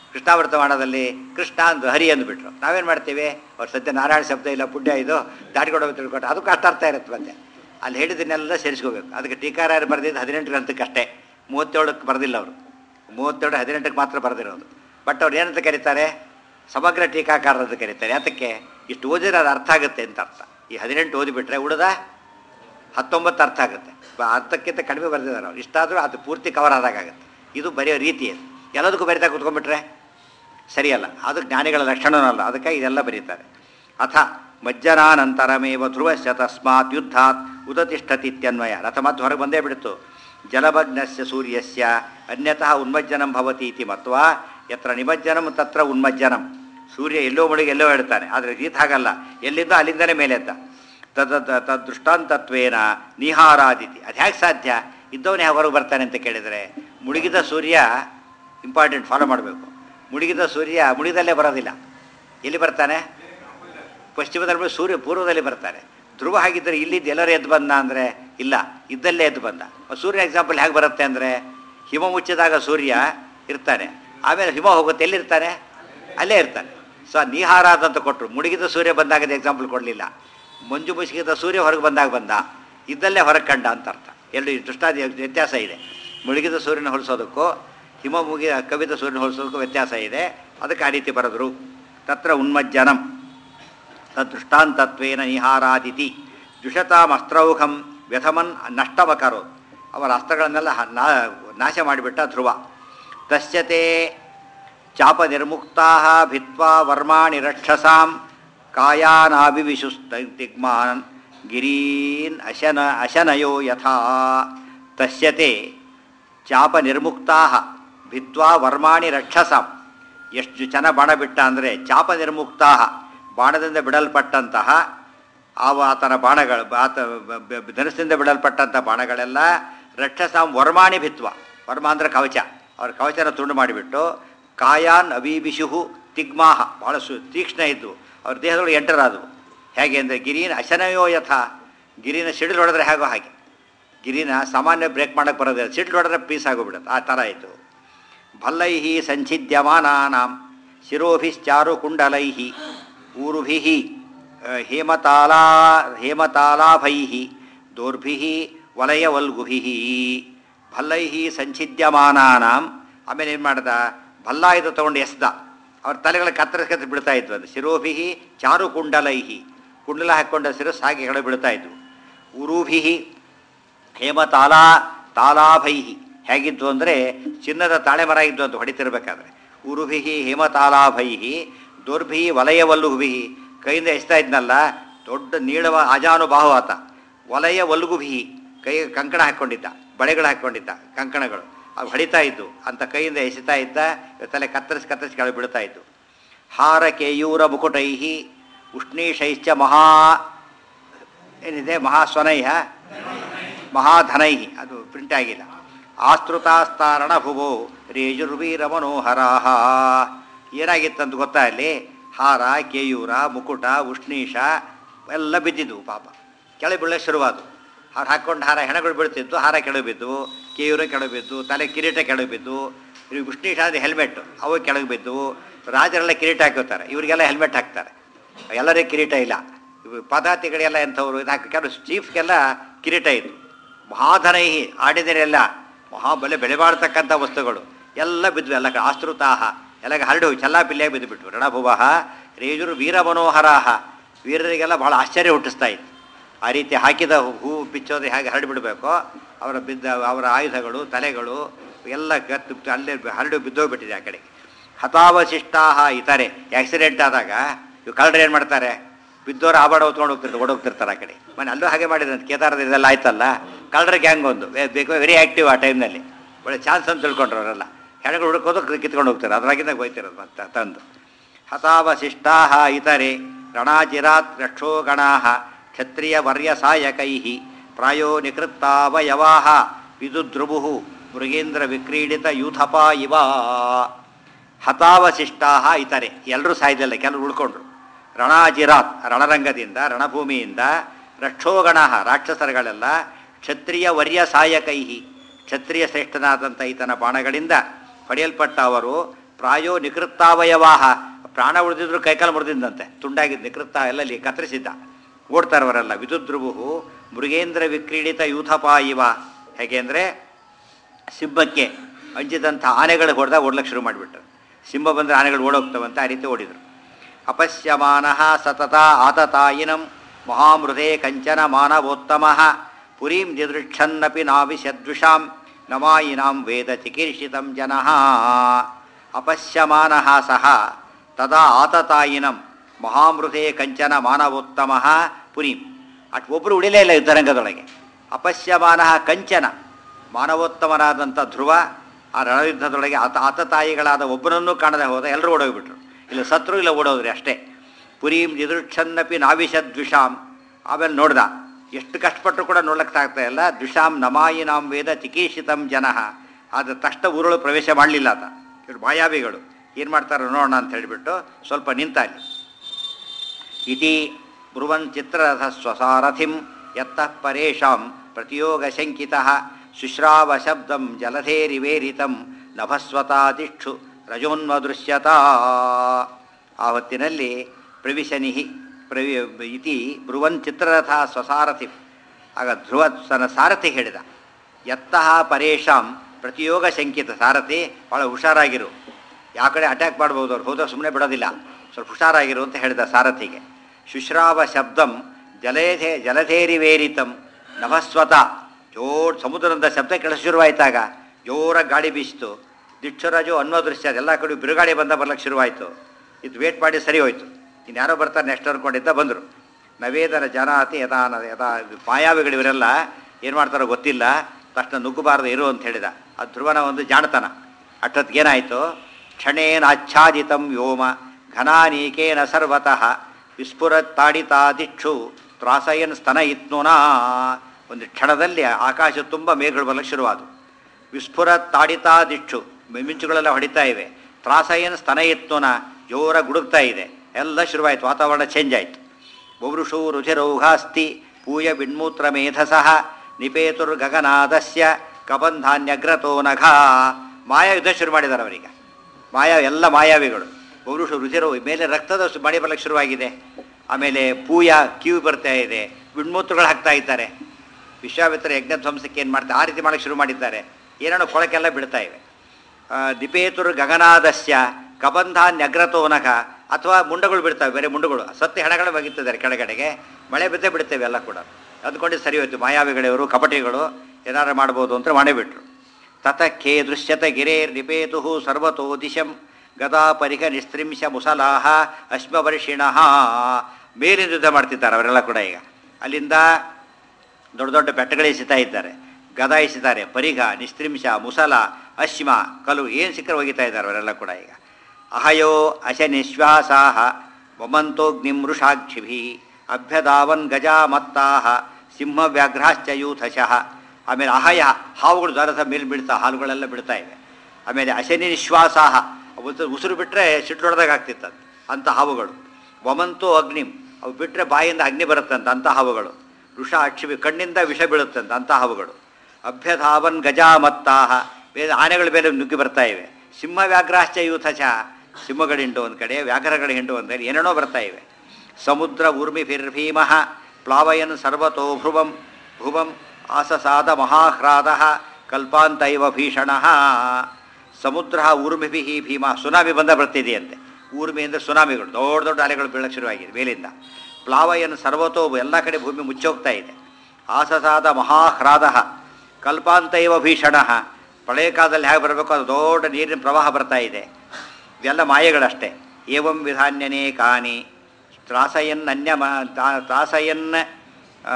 ಕೃಷ್ಣಾವೃತ ಮಾಡೋದಲ್ಲಿ ಕೃಷ್ಣ ಅಂದು ಹರಿ ಅಂದ್ಬಿಟ್ರು ನಾವೇನು ಮಾಡ್ತೀವಿ ಅವ್ರು ಸದ್ಯ ನಾರಾಯಣ ಶಬ್ದ ಇಲ್ಲ ಪುಣ್ಯ ಇದು ದಾಟಿಕೊಡೋದು ತಿಳ್ಕೊಟ್ಟು ಅದು ಕಷ್ಟ ಅರ್ಥ ಇರುತ್ತೆ ಮತ್ತೆ ಅಲ್ಲಿ ಹೇಳಿದ್ದನ್ನೆಲ್ಲ ಸೇರಿಸ್ಕೋಬೇಕು ಅದಕ್ಕೆ ಟೀಕಾರಾಯರು ಬರೆದಿದ್ದು ಹದಿನೆಂಟು ಗ್ರಂಥಕ್ಕೆ ಅಷ್ಟೇ ಮೂವತ್ತೇಳಕ್ಕೆ ಬರೆದಿಲ್ಲ ಅವರು ಮೂವತ್ತೇಳು ಹದಿನೆಂಟಕ್ಕೆ ಮಾತ್ರ ಬರೆದಿರೋದು ಬಟ್ ಅವ್ರು ಏನಂತ ಕರೀತಾರೆ ಸಮಗ್ರ ಟೀಕಾಕಾರ ಅಂತ ಕರೀತಾರೆ ಯಾತಕ್ಕೆ ಇಷ್ಟು ಓದಿದ್ರೆ ಅದು ಅರ್ಥ ಆಗುತ್ತೆ ಅಂತ ಅರ್ಥ ಈ ಹದಿನೆಂಟು ಓದಿಬಿಟ್ರೆ ಉಳಿದ ಹತ್ತೊಂಬತ್ತು ಅರ್ಥ ಆಗುತ್ತೆ ಬ- ಅರ್ಧಕ್ಕಿಂತ ಕಡಿಮೆ ಬರೆದಿದ್ದಾರೆ ಅವ್ರು ಇಷ್ಟಾದರೂ ಅದು ಪೂರ್ತಿ ಕವರ್ ಆದಾಗುತ್ತೆ ಇದು ಬರೆಯೋ ರೀತಿ ಅದು ಎಲ್ಲದಕ್ಕೂ ಬರಿತಾ ಕೂತ್ಕೊಂಡ್ಬಿಟ್ರೆ ಸರಿಯಲ್ಲ ಅದು ಜ್ಞಾನಿಗಳ ಲಕ್ಷಣವೂ ಅಲ್ಲ ಅದಕ್ಕೆ ಇದೆಲ್ಲ ಬರೀತಾರೆ ಅಥ ಮಜ್ಜನಾನಂತರಮೇವ ಧ್ರುವಸ್ಯ ತಸ್ಮಾತ್ ಯುದ್ಧಾತ್ ಉದತಿಷ್ಠತಿತ್ಯನ್ವಯ ರಥ ಮತ್ತೆ ಹೊರಗೆ ಬಂದೇ ಬಿಡ್ತು ಜಲಭಗ್ನಸ್ಯ ಸೂರ್ಯಸ್ಯ ಅನ್ಯತಃ ಉನ್ಮಜ್ಜನಂ ಭವತಿ ಇತಿ ಮತ್ವಾ ಯತ್ರ ನಿಮಜ್ಜನಂ ತತ್ರ ಉನ್ಮಜ್ಜನಂ ಸೂರ್ಯ ಎಲ್ಲೋ ಮುಳುಗಿ ಎಲ್ಲೋ ಇಡ್ತಾನೆ ಆದರೆ ಈತ ಹಾಗಲ್ಲ ಎಲ್ಲಿಂದ ಅಲ್ಲಿಂದಲೇ ಮೇಲೆ ಎದ್ದ ತದ ತದ್ದೃಷ್ಟಾಂತತ್ವೇನ ನಿಹಾರಾದಿತಿ ಅದು ಹೇಗೆ ಸಾಧ್ಯ ಇದ್ದವನೇ ಹೇಗೆ ಹೊರಗೆ ಬರ್ತಾನೆ ಅಂತ ಕೇಳಿದರೆ ಮುಳುಗಿದ ಸೂರ್ಯ ಇಂಪಾರ್ಟೆಂಟ್ ಫಾಲೋ ಮಾಡಬೇಕು ಮುಳುಗಿದ ಸೂರ್ಯ ಮುಳುಗಿದಲ್ಲೇ ಬರೋದಿಲ್ಲ ಎಲ್ಲಿ ಬರ್ತಾನೆ ಪಶ್ಚಿಮದಲ್ಲಿ ಬಂದು ಸೂರ್ಯ ಪೂರ್ವದಲ್ಲಿ ಬರ್ತಾನೆ ಧ್ರುವ ಹಾಗಿದ್ದರೆ ಇಲ್ಲಿದ್ದು ಎಲ್ಲರೂ ಎದ್ದು ಬಂದ ಅಂದರೆ ಇಲ್ಲ ಇದ್ದಲ್ಲೇ ಎದ್ದು ಬಂದ ಸೂರ್ಯ ಎಕ್ಸಾಂಪಲ್ ಹೇಗೆ ಬರುತ್ತೆ ಅಂದರೆ ಹಿಮ ಮುಚ್ಚಿದಾಗ ಸೂರ್ಯ ಇರ್ತಾನೆ ಆಮೇಲೆ ಹಿಮ ಹೋಗುತ್ತೆ ಎಲ್ಲಿರ್ತಾನೆ ಅಲ್ಲೇ ಇರ್ತಾನೆ ಸೊ ನೀಹಾರಾದ ಅಂತ ಕೊಟ್ಟರು ಮುಳುಗಿದ ಸೂರ್ಯ ಬಂದಾಗದ ಎಕ್ಸಾಂಪಲ್ ಕೊಡಲಿಲ್ಲ ಮಂಜು ಮುಸುಕಿದ ಸೂರ್ಯ ಹೊರಗೆ ಬಂದಾಗ ಬಂದ ಇದ್ದಲ್ಲೇ ಹೊರಗೆ ಕಂಡ ಅಂತ ಅರ್ಥ ಎರಡು ದೃಷ್ಟಾದಿ ವ್ಯತ್ಯಾಸ ಇದೆ ಮುಳುಗಿದ ಸೂರ್ಯನ ಹೊಲಿಸೋದಕ್ಕೂ ಹಿಮ ಮುಗಿದ ಕವಿದ ಸೂರ್ಯನ ಹೊಲಿಸೋದಕ್ಕೂ ವ್ಯತ್ಯಾಸ ಇದೆ ಅದಕ್ಕೆ ಆ ರೀತಿ ಬರೆದ್ರು ತತ್ರ ಉನ್ಮಜ್ಜನಂ ತದ್ದೃಷ್ಟಾಂತತ್ವೇನ ನಿಹಾರಾದಿತಿ ದ್ವಿಷತಾಮಸ್ತ್ರೌಘಂ ವ್ಯಥಮನ್ ನಷ್ಟಮಕರೋ ಅವರ ಅಸ್ತ್ರಗಳನ್ನೆಲ್ಲ ಹ- ನಾ- ನಾಶ ಮಾಡಿಬಿಟ್ಟ ಧ್ರುವ ತಸ್ಯತೆ ಚಾಪ ನಿರ್ಮುಕ್ತಾ ಭಿತ್ವಾ ವರ್ಮಾಣಿ ರಕ್ಷಸಾಂ ಕಾಯಾನಾಭಿವಿಶುಸ್ತಿಗ್ಮಾನ್ ಗಿರೀನ್ ಅಶನ ಅಶನಯೋ ಯಥಾ ತಸ್ಯತೆ ಚಾಪ ನಿರ್ಮುಕ್ತಾ ಭಿತ್ವಾ ವರ್ಮಾಣಿ ರಕ್ಷಸಾಂ ಎಷ್ಟು ಜನ ಬಾಣ ಬಿಟ್ಟ ಅಂದರೆ ಚಾಪ ನಿರ್ಮುಕ್ತಾ ಬಾಣದಿಂದ ಬಿಡಲ್ಪಟ್ಟಂತಹ ಆವ ಆತನ ಬಾಣಗಳು ಆತ ಬ- ಬ- ಧನುಸ್ಸಿಂದ ಬಿಡಲ್ಪಟ್ಟಂಥ ಬಾಣಗಳೆಲ್ಲ ರಕ್ಷಸಾಂ ವರ್ಮಾಣಿ ಭಿತ್ವ ವರ್ಮ ಅಂದರೆ ಕವಚ ಅವ್ರ ಕವಚನ ತುಂಡು ಮಾಡಿಬಿಟ್ಟು ಕಾಯಾನ್ ಅಬೀಬಿಷುಹು ತಿಗ್ಮಾಹ ಭಾಳ ಸು ತೀಕ್ಷ್ಣ ಇದ್ದು ಅವ್ರ ದೇಹದೊಳಗೆ ಎಂಟರ್ ಆದವು ಹೇಗೆ ಅಂದರೆ ಗಿರಿನ ಅಶನಯೋ ಯಥ ಗಿರಿನ ಸಿಡಿಲು ಹೊಡೆದ್ರೆ ಹೇಗೋ ಹಾಗೆ ಗಿರಿನ ಸಾಮಾನ್ಯ ಬ್ರೇಕ್ ಮಾಡೋಕ್ಕೆ ಬರೋದಿಲ್ಲ ಸಿಡಿಲು ಹೊಡೆದ್ರೆ ಪೀಸ್ ಆಗೋಗ್ಬಿಡುತ್ತೆ ಆ ಥರ ಆಯಿತು ಭಲ್ಲೈ ಸಂಛಿದ್ಯಮಾನಾನಾಂ ಶಿರೋಭಿಶ್ಚಾರು ಕುಂಡಲೈ ಊರುಭಿ ಹೇಮತಾಲಾ ಹೇಮತಾಲಾಭೈ ದೋರ್ಭಿ ವಲಯವಲ್ಗುಭಿ ಭಲ್ಲೈ ಸಂಛಿದ್ಯಮಾನಾನಾಂ ಆಮೇಲೆ ಏನು ಮಾಡ್ದ ಭಲ್ಲಾಯುಧ ತಗೊಂಡು ಎಸ್ದ ಅವ್ರ ತಲೆಗಳ ಕತ್ತರಿಸಿ ಕತ್ತರಿಸಿ ಬಿಡ್ತಾ ಇದ್ವು ಅದು ಶಿರೋಭಿ ಚಾರು ಕುಂಡಲೈ ಕುಂಡಲ ಹಾಕ್ಕೊಂಡ ಶಿರಸ್ಸು ಹಾಗೆ ಕೆಳಗೆ ಬೀಳ್ತಾ ಇದ್ವು ಉರುಭಿ ಹೇಮತಾಲಾ ತಾಲಾಭೈಹಿ ಹೇಗಿದ್ದು ಅಂದರೆ ಚಿನ್ನದ ತಾಳೆ ಮರ ಇದ್ದು ಅಂತ ಹೊಡಿತಿರ್ಬೇಕಾದ್ರೆ ಉರುಭಿ ಹೇಮತಾಲಾಭೈಹಿ ದೌರ್ಭಿ ವಲಯವಲ್ಲುಭಿ ಕೈಯಿಂದ ಎಸ್ತಾ ಇದ್ನಲ್ಲ ದೊಡ್ಡ ನೀಳವ ಅಜಾನುಬಾಹು ಆತ ವಲಯ ವಲ್ಗುಭಿ ಕೈ ಕಂಕಣ ಹಾಕ್ಕೊಂಡಿದ್ದ ಬಳೆಗಳು ಹಾಕ್ಕೊಂಡಿದ್ದ ಕಂಕಣಗಳು ಅವು ಹೊಡಿತಾ ಇದ್ದು ಅಂತ ಕೈಯಿಂದ ಎಸಿತಾ ಇದ್ದ ತಲೆ ಕತ್ತರಿಸಿ ಕತ್ತರಿಸಿ ಕೆಳಗೆ ಬೀಳ್ತಾ ಇದ್ದು ಹಾರ ಕೇಯೂರ ಮುಕುಟೈಹಿ ಉಷ್ಣೀಶೈಶ್ಚ ಮಹಾ ಏನಿದೆ ಮಹಾಸ್ವನೈಹ ಮಹಾಧನೈ ಅದು ಪ್ರಿಂಟ್ ಆಗಿಲ್ಲ ಆಸ್ತೃತಾಸ್ತಾರಣ ಭುವೋ ರೇಜುರ್ವೀರ ಮನೋಹರಾಹ ಏನಾಗಿತ್ತಂತ ಗೊತ್ತಾ ಅಲ್ಲಿ ಹಾರ ಕೇಯೂರ ಮುಕುಟ ಉಷ್ಣೀಶ ಎಲ್ಲ ಬಿದ್ದಿದ್ವು ಪಾಪ ಕೆಳಗೆ ಬೀಳಕ್ಕೆ ಶುರುವಾದವು ಅವ್ರು ಹಾಕ್ಕೊಂಡು ಹಾರ ಹೆಣಗಳು ಬೀಳ್ತಿದ್ದು ಹಾರ ಕೆಳಗೆ ಬಿದ್ದು ಕೇಯೂರ ಕೆಳಗೆ ಬಿದ್ದು ತಲೆ ಕಿರೀಟ ಕೆಳಗೆ ಬಿದ್ದು ಇವ್ರಿಗೆ ಉಷ್ಣೀಶ ಅಂದರೆ ಹೆಲ್ಮೆಟ್ ಅವು ಕೆಳಗೆ ಬಿದ್ದು ರಾಜರೆಲ್ಲ ಕಿರೀಟ ಹಾಕೋತಾರೆ ಇವರಿಗೆಲ್ಲ ಹೆಲ್ಮೆಟ್ ಹಾಕ್ತಾರೆ ಎಲ್ಲರಿಗೂ ಕಿರೀಟ ಇಲ್ಲ ಇವು ಪದಾರ್ಥಿಗಳೆಲ್ಲ ಎಂಥವ್ರು ಇದು ಹಾಕಿ ಕೆಲವು ಚೀಫ್ಗೆಲ್ಲ ಕಿರೀಟ ಇತ್ತು ಮಹಾಧನೈಹಿ ಆಡಿದರೆಲ್ಲ ಮಹಾಬಲೆ ಬೆಲೆ ಬಾಳ್ತಕ್ಕಂಥ ವಸ್ತುಗಳು ಎಲ್ಲ ಬಿದ್ವು ಎಲ್ಲ ಕಡೆ ಆಸ್ತೃತಾಹ ಎಲ್ಲ ಹರಡು ಚಲ್ಲಾಪಿಲ್ಲಿಯಾಗಿ ಬಿದ್ದು ಬಿಟ್ವು ರಣಭುವಃ ರೇಜುರು ವೀರ ಮನೋಹರಾಹ ವೀರರಿಗೆಲ್ಲ ಭಾಳ ಆಶ್ಚರ್ಯ ಹುಟ್ಟಿಸ್ತಾ ಇತ್ತು ಆ ರೀತಿ ಹಾಕಿದ ಹೂ ಬಿಚ್ಚೋದು ಹೇಗೆ ಹರಡಿಬಿಡಬೇಕೋ ಅವರ ಬಿದ್ದ ಅವರ ಆಯುಧಗಳು ತಲೆಗಳು ಎಲ್ಲ ಗತ್ತು ಅಲ್ಲೇ ಹರಡು ಬಿದ್ದೋಗ್ಬಿಟ್ಟಿದೆ ಆ ಕಡೆಗೆ ಹತಾವಶಿಷ್ಟಾಹ ಇತರೆ ಆಕ್ಸಿಡೆಂಟ್ ಆದಾಗ ಇವು ಕಳ್ಳರು ಏನು ಮಾಡ್ತಾರೆ ಬಿದ್ದೋರು ಆಬಾಡ ಹೊತ್ಕೊಂಡು ಹೋಗ್ತಿರ್ತಾರೆ ಓಡೋಗ್ತಿರ್ತಾರೆ ಆ ಕಡೆ ಮನೆ ಅಲ್ಲೂ ಹಾಗೆ ಮಾಡಿದಂತೆ ಕೇದಾರದ ಇದೆಲ್ಲ ಆಯ್ತಲ್ಲ ಕಳ್ಳರ ಗ್ಯಾಂಗ್ ಒಂದು ಬೇಕು ವೆರಿ ಆ್ಯಕ್ಟಿವ್ ಆ ಟೈಮ್ನಲ್ಲಿ ಒಳ್ಳೆ ಚಾನ್ಸ್ ಅಂತ ತಿಳ್ಕೊಂಡ್ರು ಅವರೆಲ್ಲ ಹೆಣಗಳು ಹುಡುಕೋದು ಕಿತ್ಕೊಂಡು ಹೋಗ್ತಾರೆ ಅದ್ರಾಗಿಂದ ಹೋಯ್ತಿರೋದು ಮತ್ತೆ ತಂದು ಹತಾವಶಿಷ್ಟಾ ಇತರೆ ರಣಾಚಿರಾತ್ ರಕ್ಷೋಗಣಾ ಕ್ಷತ್ರಿಯ ವರ್ಯ ಸಾಯಕೈ ಪ್ರಾಯೋ ನಿಕೃತ್ತಾವಯವಾ ವಿದುದ್ರುಭು ಮೃಗೇಂದ್ರ ವಿಕ್ರೀಡಿತ ಯೂಥಪ ಇವ ಹತಾವಶಿಷ್ಟಾ ಇತರೆ ಎಲ್ಲರೂ ಸಾಯ್ದಿಲ್ಲ ಕೆಲವರು ಉಳ್ಕೊಂಡ್ರು ರಣಾಜಿರಾತ್ ರಣರಂಗದಿಂದ ರಣಭೂಮಿಯಿಂದ ರಕ್ಷೋಗಣ ರಾಕ್ಷಸರುಗಳೆಲ್ಲ ಕ್ಷತ್ರಿಯ ವರ್ಯ ಸಾಯಕೈಹಿ ಕ್ಷತ್ರಿಯ ಶ್ರೇಷ್ಠನಾದಂಥ ಈತನ ಬಾಣಗಳಿಂದ ಪಡೆಯಲ್ಪಟ್ಟ ಅವರು ಪ್ರಾಯೋ ನಿಕೃತ್ತಾವಯವಾಹ ಪ್ರಾಣ ಉಳಿದಿದ್ರು ಕೈಕಾಲು ಮುರಿದಿದ್ದಂತೆ ತುಂಡಾಗಿದ್ದು ನಿಕೃತ್ತ ಎಲ್ಲ ಅಲ್ಲಿ ಕತ್ತರಿಸಿದ್ದ ಓಡ್ತಾರವರೆಲ್ಲ ವಿದುದ್ರುವು ಮೃಗೇಂದ್ರ ವಿಕ್ರೀಡಿತ ಯೂಥಪಾಯಿವ ಹೇಗೆ ಅಂದರೆ ಸಿಂಹಕ್ಕೆ ಅಂಜಿದಂಥ ಆನೆಗಳಿಗೆ ಹೊಡೆದಾಗ ಓಡ್ಲಕ್ಕೆ ಶುರು ಮಾಡಿಬಿಟ್ರು ಸಿಂಹ ಬಂದರೆ ಆನೆಗಳು ಓಡೋಗ್ತವಂತ ಆ ರೀತಿ ಓಡಿದರು ಅಪಶ್ಯಮಾನಃ ಸತತ ಆತತಾಯಿನಂ ಮಹಾಮೃತೆ ಕಂಚನ ಮಾನವೋತ್ತಮ ಪುರೀಂ ದಿದೃಕ್ಷನ್ನಪಿ ನಾವಿಷದ್ವಿಷಾಂ ನಮಾಯಿನಾಂ ವೇದ ಚಿಕೀರ್ಷಿತಂ ಜನಃ ಅಪಶ್ಯಮಾನಃ ಸಹ ತದಾ ಆತತಾಯಿನಂ ಮಹಾಮೃತೆ ಕಂಚನ ಮಾನವೋತ್ತಮ ಪುರೀಂ ಅಟ್ ಒಬ್ಬರು ಉಳಿಲೇ ಇಲ್ಲ ಯುದ್ಧರಂಗದೊಳಗೆ ಅಪಶ್ಯಮಾನಃ ಕಂಚನ ಮಾನವೋತ್ತಮರಾದಂಥ ಧ್ರುವ ಆ ರಣಯುದ್ಧದೊಳಗೆ ಆತ ಆತತಾಯಿಗಳಾದ ಒಬ್ಬನನ್ನೂ ಕಾಣದೆ ಹೋದ ಎಲ್ಲರೂ ಓಡೋಗ್ಬಿಟ್ರು ಇಲ್ಲ ಸತ್ರು ಇಲ್ಲ ಓಡೋದ್ರಿ ಅಷ್ಟೇ ಪುರೀಂ ದಿದೃಕ್ಷನ್ನಪಿ ನಾವಿಷದ್ವಿಷಾಂ ಆಮೇಲೆ ನೋಡ್ದ ಎಷ್ಟು ಕಷ್ಟಪಟ್ಟರು ಕೂಡ ನೋಡ್ಲಿಕ್ಕೆ ಆಗ್ತಾ ಇಲ್ಲ ದ್ವಿಷಾಂ ನಮಾಯಿನಾಂ ವೇದ ಚಿಕೀರ್ಷಿತಂ ಜನಃ ಆದ ತಕ್ಷಣ ಊರೊಳು ಪ್ರವೇಶ ಮಾಡಲಿಲ್ಲ ಆತ ಇವ್ರು ಮಾಯಾವಿಗಳು ಏನು ಮಾಡ್ತಾರೋ ನೋಡೋಣ ಅಂತ ಹೇಳಿಬಿಟ್ಟು ಸ್ವಲ್ಪ ನಿಂತ ಅಲ್ಲಿ ಇತಿ ಬ್ರುವನ್ ಚಿತ್ರರಥ ಸ್ವಸಾರಥಿಂ ಯತ್ತಃ ಪರೇಶಾಂ ಪ್ರತಿಯೋಗಶಂಕಿತಃ ಶುಶ್ರಾವ ಶಬ್ದಂ ಜಲಧೇರಿವೇರಿತಂ ನಭಸ್ವತಾದಿಕ್ಷು ರಜೋನ್ಮದೃಶ್ಯತಾ ಆ ಹೊತ್ತಿನಲ್ಲಿ ಪ್ರವಿಶನಿಹಿ ಪ್ರವಿ ಇತಿ ಬ್ರುವನ್ ಚಿತ್ರರಥ ಸ್ವಸಾರಥಿ ಆಗ ಧ್ರುವ ತನ್ನ ಸಾರಥಿ ಹೇಳಿದ ಯತ್ತಃ ಪರೇಶಾಂ ಪ್ರತಿಯೋಗ ಶಂಕಿತ ಸಾರಥಿ ಭಾಳ ಹುಷಾರಾಗಿರು ಯಾವ ಕಡೆ ಅಟ್ಯಾಕ್ ಮಾಡ್ಬೋದು ಅವ್ರು ಹೋದ್ರೆ ಸುಮ್ಮನೆ ಬಿಡೋದಿಲ್ಲ ಸ್ವಲ್ಪ ಹುಷಾರಾಗಿರು ಅಂತ ಹೇಳಿದ ಸಾರಥಿಗೆ ಶುಶ್ರಾವ ಶಬ್ದಂ ಜಲೇಧೇ ಜಲಧೇರಿವೇರಿತಂ ನಭಸ್ವತ ಜೋರ್ ಸಮುದ್ರದ ಶಬ್ದ ಕೆಳಸ ಶುರುವಾಯ್ತಾಗ ಜೋರಾಗಿ ಗಾಳಿ ಬೀಸಿತು ದಿಕ್ಷರಾಜು ಅನ್ನೋ ದೃಶ್ಯ ಎಲ್ಲ ಕಡೆ ಬಿರುಗಾಳಿ ಬಂದ ಬರ್ಲಿಕ್ಕೆ ಶುರುವಾಯಿತು ಇದು ವೇಟ್ ಮಾಡಿ ಸರಿ ಹೋಯ್ತು ಇನ್ನು ಯಾರೋ ಬರ್ತಾರೆ ನೆಕ್ಸ್ಟ್ ಅನ್ಕೊಂಡಿದ್ದ ಬಂದರು ನವೇದನ ಜನಾತಿ ಯಥಾನ ಯಥಾ ಮಾಯಾವಿಗಳು ಇವರೆಲ್ಲ ಏನು ಮಾಡ್ತಾರೋ ಗೊತ್ತಿಲ್ಲ ತಕ್ಷಣ ನುಗ್ಗಬಾರದು ಇರು ಅಂತ ಹೇಳಿದ ಆ ಧ್ರುವನ ಒಂದು ಜಾಣತನ ಅಷ್ಟೊತ್ತಿಗೇನಾಯಿತು ಕ್ಷಣೇನಾಚ್ಛಾದಿತಂ ವ್ಯೋಮ ಘನಾನೀಕೇನ ಸರ್ವತಃ ವಿಸ್ಫುರತ್ತಾಡಿತಾದಿಕ್ಷು ತ್ರಾಸಯನ್ ಸ್ತನ ಇತ್ನುನಾ ಒಂದು ಕ್ಷಣದಲ್ಲಿ ಆಕಾಶ ತುಂಬ ಮೇಘಗಳು ಬರಲಿಕ್ಕೆ ಶುರುವಾದವು ವಿಸ್ಫುರತ್ತಾಡಿತಾದಿಕ್ಷು ಮಿಂಚುಗಳೆಲ್ಲ ಹೊಡಿತಾ ಇವೆ ತ್ರಾಸಯನ್ ಸ್ತನ ಇತ್ನುನ ಜೋರ ಗುಡುಗ್ತಾ ಇದೆ ಎಲ್ಲ ಶುರುವಾಯಿತು ವಾತಾವರಣ ಚೇಂಜ್ ಆಯಿತು ಬೌರುಷು ರುಚಿರೌಘಾಸ್ತಿ ಪೂಯ ಬಿಣ್ಮೂತ್ರ ಮೇಧಸಃ ನಿಪೇತುರ್ ಗಗನಾದಸ್ಯ ಕಬಂಧಾನ್ಯಗ್ರತೋ ನಘ ಮಾಯಾ ಯುದ್ಧ ಶುರು ಮಾಡಿದ್ದಾರೆ ಅವರೀಗ ಮಾಯಾ ಎಲ್ಲ ಮಾಯಾವಿಗಳು ಪೌರುಷ ರುಚಿರು ಮೇಲೆ ರಕ್ತದ ಸು- ಮಳೆ ಬರಲಿಕ್ಕೆ ಶುರುವಾಗಿದೆ ಆಮೇಲೆ ಪೂಯ ಕಿವಿ ಬರ್ತಾ ಇದೆ ಬಿಣ್ಮೂತ್ರಗಳು ಹಾಕ್ತಾ ಇದ್ದಾರೆ ವಿಶ್ವಾಮಿತ್ರ ಯಜ್ಞ ಧ್ವಂಸಕ್ಕೆ ಏನು ಮಾಡ್ತಾರೆ ಆ ರೀತಿ ಮಾಡಕ್ಕೆ ಶುರು ಮಾಡಿದ್ದಾರೆ ಏನೇನೋ ಕೊಳಕೆಲ್ಲ ಬಿಡ್ತಾ ಇವೆ ಆ, ದಿಪೇತುರ್ ಗಗನಾದಸ್ಯ ಕಬಂಧಾನ್ಯಗ್ರತೋನಕ ಅಥವಾ ಮುಂಡಗಳು ಬಿಡ್ತವೆ ಬೇರೆ ಮುಂಡಗಳು ಸತ್ಯ ಹೆಣಗಳು ಬಗಿತಿದ್ದಾರೆ ಕೆಳಗಡೆಗೆ ಮಳೆ ಬಿದ್ದೇ ಬಿಡ್ತೇವೆ ಎಲ್ಲ ಕೂಡ ಅಂದ್ಕೊಂಡು ಸರಿ ಹೋಯ್ತು ಮಾಯಾವಿಗಳಿವರು ಕಪಟಿಗಳು ಏನಾರು ಮಾಡ್ಬೋದು ಅಂತ ಮಾಡಿಬಿಟ್ರು ತತಃಖೇ ದೃಶ್ಯತ ಗಿರೇರ್ ನಿಪೇತು ಸರ್ವತೋ ದಿಶಂ ಗದಾ ಪರಿಹ ನಿಸ್ತ್ರಿಂಶ ಮುಸಲಾಹ ಅಶ್ಮವರ್ಷಿಣಃ ಮೇಲಿಂದ ಯುದ್ಧ ಮಾಡ್ತಿದ್ದಾರೆ ಅವರೆಲ್ಲ ಕೂಡ ಈಗ ಅಲ್ಲಿಂದ ದೊಡ್ಡ ದೊಡ್ಡ ಬೆಟ್ಟಗಳೇ ಎಸಿತಾ ಇದ್ದಾರೆ ಗದ ಎಸಿತಾರೆ ಪರಿಘ ನಿಸ್ತ್ರಿಂಶ ಮುಸಲ ಅಶ್ಮ ಕಲು ಏನು ಸಿಕ್ಕರೆ ಒಗಿತಾ ಇದ್ದಾರೆ ಅವರೆಲ್ಲ ಕೂಡ ಈಗ ಅಹಯೋ ಅಶ ನಿಶ್ವಾಸಾಹ ಮಮಂತೋಗ್ನಿಮೃಷಾಕ್ಷಿಭಿ ಅಭ್ಯದಾವನ್ ಗಜಾ ಮತ್ತಾಹ ಸಿಂಹ ವ್ಯಾಘ್ರಾಶ್ಚ ಯೂಥಶಃ ಆಮೇಲೆ ಅಹಯ ಹಾವುಗಳು ಜ್ವರದ ಮೇಲೆ ಬೀಳ್ತಾ ಹಾಲುಗಳೆಲ್ಲ ಬಿಡ್ತಾ ಇವೆ ಆಮೇಲೆ ಅಶನಿ ನಿಶ್ವಾಸಾಹ ಉಸಿರು- ಉಸಿರು ಬಿಟ್ಟರೆ ಸಿಟ್ಟೊಡೆದಾಗ ಆಗ್ತಿತ್ತಂತೆ ಅಂಥ ಹಾವುಗಳು ವಮಂತೋ ಅಗ್ನಿಂ ಅವು ಬಿಟ್ಟರೆ ಬಾಯಿಂದ ಅಗ್ನಿ ಬರುತ್ತಂತ ಅಂಥ ಹಾವುಗಳು ಋಷ ಅಕ್ಷಿವಿ ಕಣ್ಣಿಂದ ವಿಷ ಬೀಳುತ್ತಂತ ಅಂಥ ಹಾವುಗಳು ಅಭ್ಯಧಾವನ್ ಗಜಾ ಮತ್ತಾಹ ಬೇರೆ ಆನೆಗಳ ಮೇಲೆ ನುಗ್ಗಿ ಬರ್ತಾ ಇವೆ ಸಿಂಹ ವ್ಯಾಘ್ರಾಶ್ಚ ಯೂಥಚ ಸಿಂಹಗಳ ಹಿಂಡು ಒಂದು ಕಡೆ ವ್ಯಾಘ್ರಗಳ ಹಿಂಡು ಒಂದು ಕಡೆ ಏನೇನೋ ಬರ್ತಾ ಇವೆ ಸಮುದ್ರ ಊರ್ಮಿ ಫಿರ್ಭೀಮಃ ಪ್ಲಾವಯನ್ ಸರ್ವತೋ ಭ್ರುವಂ ಭುವಂ ಆಸಸಾದ ಮಹಾಹ್ರಾದ ಕಲ್ಪಾಂತೈವ ಭೀಷಣ ಸಮುದ್ರ ಊರ್ಮಿಭಿ ಭೀಮ ಸುನಾಮಿ ಬಂದ ಬರ್ತಿದೆಯಂತೆ ಊರ್ಮಿ ಅಂದರೆ ಸುನಾಮಿಗಳು ದೊಡ್ಡ ದೊಡ್ಡ ಅಲೆಗಳು ಬೀಳಕ್ಕೆ ಶುರುವಾಗಿದೆ ಮೇಲಿಂದ ಪ್ಲಾವಯನ್ ಸರ್ವತೋ ಎಲ್ಲ ಕಡೆ ಭೂಮಿ ಮುಚ್ಚೋಗ್ತಾ ಇದೆ ಆಸಸಾದ ಮಹಾಹ್ರಾದ ಕಲ್ಪಾಂತೈವ ಭೀಷಣ ಪ್ರಳಯ ಕಾಲದಲ್ಲಿ ಹೇಗೆ ಬರಬೇಕು ಅದು ದೊಡ್ಡ ನೀರಿನ ಪ್ರವಾಹ ಬರ್ತಾ ಇದೆ ಇವೆಲ್ಲ ಮಾಯೆಗಳಷ್ಟೇ ಏವಂ ವಿಧಾನ್ಯನೇಕಾನಿ ತ್ರಾಸಯನ್ ಅನ್ಯಮ ತಾ- ತ್ರಾಸಯನ್ ಆ,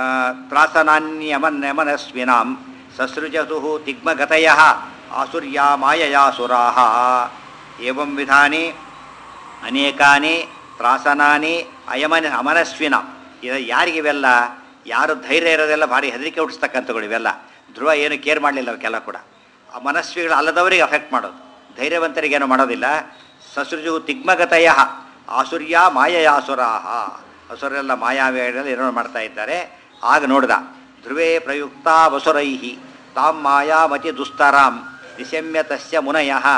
ತ್ರಾಸನಾನ್ಯಮನ್ಯಮನಸ್ವಿನಾಂ ಸಸೃಜತು ತಿಗ್ಮಗತಯ ಆಸುರ್ಯ ಮಾಯಯಾಸುರಾ ಏವಂ ವಿಧಾನಿ ಅನೇಕಾನಿ ತ್ರಾಸನಾನಿ ಅಯಮನ ಅಮನಸ್ವಿನ ಇದು ಯಾರಿಗಿವೆಲ್ಲ ಯಾರು ಧೈರ್ಯ ಇರೋದೆಲ್ಲ ಭಾರಿ ಹೆದರಿಕೆ ಹುಟ್ಟಿಸ್ತಕ್ಕಂಥಗಳು ಇವೆಲ್ಲ ಧ್ರುವ ಏನು ಕೇರ್ ಮಾಡಲಿಲ್ಲ ಅವಕ್ಕೆಲ್ಲ ಕೂಡ ಆ ಮನಸ್ವಿಗಳು ಅಲ್ಲದವರಿಗೆ ಅಫೆಕ್ಟ್ ಮಾಡೋದು ಧೈರ್ಯವಂತರಿಗೇನು ಮಾಡೋದಿಲ್ಲ ಸಸೃಜು ತಿಗ್ಮಗತಯ ಆಸುರ್ಯ ಮಾಯಯಾಸುರಾಹ ಅಸುರೆಲ್ಲ ಮಾಯಾವಿಗಳೆಲ್ಲ ಏನೋ ಮಾಡ್ತಾ ಇದ್ದಾರೆ ಆಗ ನೋಡ್ದ ಧ್ರುವೇ ಪ್ರಯುಕ್ತ ವಸುರೈಹಿ ತಾಂ ಮಾಯಾಮತಿ ದುಸ್ತರಾಂ ನಿಶಮ್ಯ ತಸ್ಯ ಮುನಯ